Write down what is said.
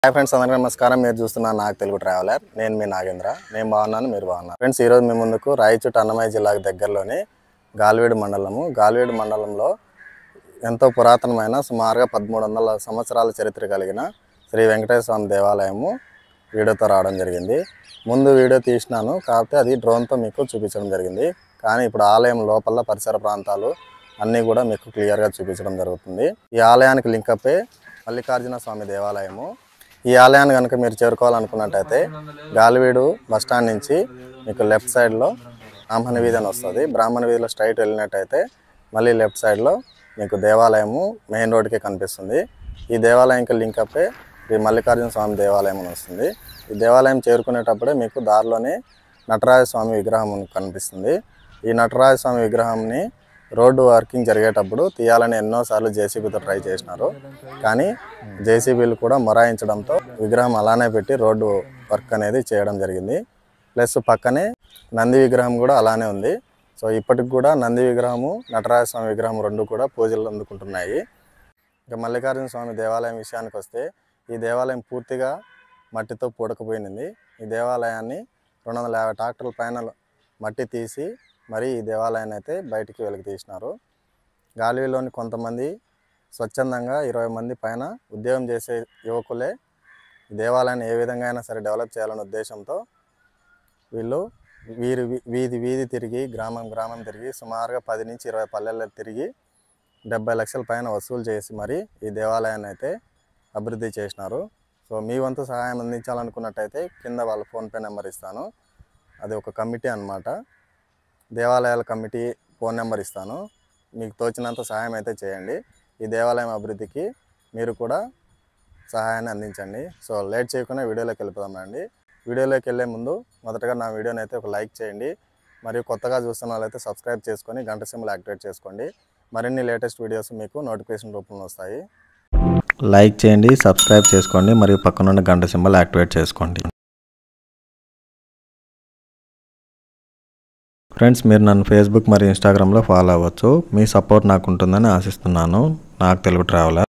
hi friends అందరికీ నమస్కారం మీరు చూస్తున్న నాకు తెలుగు ట్రావెలర్ నేను మీ నాగేంద్ర నేను బాగున్నాను మీరు బాగున్నారు ఫ్రెండ్స్ ఈరోజు మీ ముందుకు రాయచూట్ అన్నమయ్య జిల్లాకు దగ్గరలోని గాలివీడు మండలము గాలివీడు మండలంలో ఎంతో పురాతనమైన సుమారుగా పదమూడు వందల సంవత్సరాల చరిత్ర కలిగిన శ్రీ వెంకటేశ్వర స్వామి దేవాలయము వీడియోతో రావడం జరిగింది ముందు వీడియో తీసినాను కాకపోతే అది డ్రోన్తో మీకు చూపించడం జరిగింది కానీ ఇప్పుడు ఆలయం లోపల పరిసర ప్రాంతాలు అన్నీ కూడా మీకు క్లియర్గా చూపించడం జరుగుతుంది ఈ ఆలయానికి లింకప్పే మల్లికార్జున స్వామి దేవాలయము ఈ ఆలయాన్ని కనుక మీరు చేరుకోవాలనుకున్నట్టయితే గాలివీడు బస్ స్టాండ్ నుంచి మీకు లెఫ్ట్ సైడ్లో బ్రాహ్మణ వీధి అని వస్తుంది బ్రాహ్మణ వీధిలో స్ట్రైట్ వెళ్ళినట్టయితే మళ్ళీ లెఫ్ట్ సైడ్లో మీకు దేవాలయము మెయిన్ రోడ్కే కనిపిస్తుంది ఈ దేవాలయంకి లింకప్పే శ్రీ మల్లికార్జున స్వామి దేవాలయం అని వస్తుంది ఈ దేవాలయం చేరుకునేటప్పుడే మీకు దారిలోనే నటరాజ స్వామి విగ్రహం కనిపిస్తుంది ఈ నటరాజ స్వామి విగ్రహంని రోడ్డు వర్కింగ్ జరిగేటప్పుడు తీయాలని ఎన్నోసార్లు జేసీబీతో ట్రై చేసినారు కానీ జేసీబీలు కూడా మొరాయించడంతో విగ్రహం అలానే పెట్టి రోడ్డు వర్క్ అనేది చేయడం జరిగింది ప్లస్ పక్కనే నంది విగ్రహం కూడా అలానే ఉంది సో ఇప్పటికి కూడా నంది విగ్రహము నటరాజ స్వామి విగ్రహం రెండు కూడా పూజలు అందుకుంటున్నాయి ఇక మల్లికార్జున స్వామి దేవాలయం విషయానికి వస్తే ఈ దేవాలయం పూర్తిగా మట్టితో పూడకపోయింది ఈ దేవాలయాన్ని రెండు వందల యాభై ట్రాక్టర్ల పైన మట్టి తీసి మరి ఈ దేవాలయాన్ని అయితే బయటికి వెలికి తీసినారు గాలిలోని కొంతమంది స్వచ్ఛందంగా ఇరవై మంది పైన ఉద్యోగం చేసే యువకులే ఈ దేవాలయాన్ని ఏ విధంగా అయినా సరే డెవలప్ చేయాలనే ఉద్దేశంతో వీళ్ళు వీరి వీ- వీధి వీధి తిరిగి గ్రామం గ్రామం తిరిగి సుమారుగా పది నుంచి ఇరవై పల్లెల్లో తిరిగి డెబ్బై లక్షల పైన వసూలు చేసి మరి ఈ దేవాలయాన్ని అయితే అభివృద్ధి చేసినారు సో మీ వంతు సహాయం అందించాలనుకున్నట్టయితే కింద వాళ్ళ ఫోన్పే నెంబర్ ఇస్తాను అది ఒక కమిటీ అన్నమాట దేవాలయాల కమిటీ ఫోన్ నెంబర్ ఇస్తాను మీకు తోచినంత సహాయం అయితే చేయండి ఈ దేవాలయం అభివృద్ధికి మీరు కూడా సహాయాన్ని అందించండి సో లేట్ చేయకుండా వీడియోలోకి వెళ్ళిపోదామండి వీడియోలోకి వెళ్ళే ముందు మొదటగా నా వీడియోని అయితే ఒక లైక్ చేయండి మరియు కొత్తగా చూస్తున్న వాళ్ళైతే సబ్స్క్రైబ్ చేసుకొని గంట సింబల్ యాక్టివేట్ చేసుకోండి మరిన్ని లేటెస్ట్ వీడియోస్ మీకు నోటిఫికేషన్ రూపంలో వస్తాయి లైక్ చేయండి సబ్స్క్రైబ్ చేసుకోండి మరియు పక్కనున్న గంట సింబల్ యాక్టివేట్ చేసుకోండి ఫ్రెండ్స్ మీరు నన్ను ఫేస్బుక్ మరియు ఇన్స్టాగ్రామ్లో ఫాలో అవ్వచ్చు మీ సపోర్ట్ నాకు ఉంటుందని ఆశిస్తున్నాను నాకు తెలుగు ట్రావెలర్